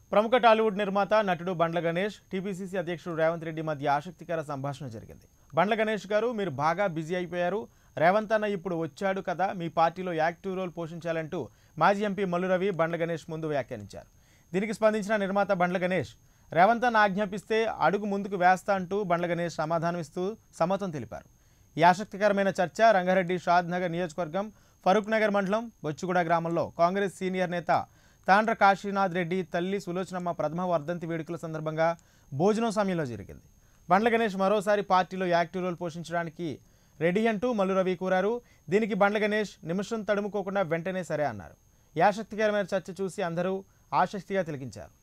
ప్రముఖ టాలీవుడ్ నిర్మాత నటుడు బండ్ల గణేష్ టీపీసీసీ అధ్యక్షుడు రేవంత్ రెడ్డి మధ్య ఆసక్తికర సంభాషణ జరిగింది బండ్ల గణేష్ గారు మీరు బాగా బిజీ అయిపోయారు రేవంత్ అన్న ఇప్పుడు వచ్చాడు కదా మీ పార్టీలో యాక్టివ్ రోల్ పోషించాలంటూ మాజీ ఎంపీ మల్లు రవి బండ్ల గణేష్ ముందు వ్యాఖ్యానించారు దీనికి స్పందించిన నిర్మాత బండ్ల గణేష్ రేవంత్ అన్న ఆజ్ఞాపిస్తే అడుగు ముందుకు వేస్తా అంటూ బండ్ల గణేష్ సమాధానమిస్తూ సమ్మతం తెలిపారు ఈ ఆసక్తికరమైన చర్చ రంగారెడ్డి షాద్ నగర్ నియోజకవర్గం ఫరూక్ నగర్ మండలం బొచ్చుగూడ గ్రామంలో కాంగ్రెస్ సీనియర్ నేత తాండ్ర కాశీనాథ్ రెడ్డి తల్లి సులోచనమ్మ ప్రథమ వర్ధంతి వేడుకల సందర్భంగా భోజనం సమయంలో జరిగింది బండ్ల గణేష్ మరోసారి పార్టీలో యాక్టివ్ రోల్ పోషించడానికి రెడీ అంటూ మల్లు రవి కోరారు దీనికి బండ్ల గణేష్ నిమిషం తడుముకోకుండా వెంటనే సరే అన్నారు ఈ ఆసక్తికరమైన చర్చ చూసి అందరూ ఆసక్తిగా తిలకించారు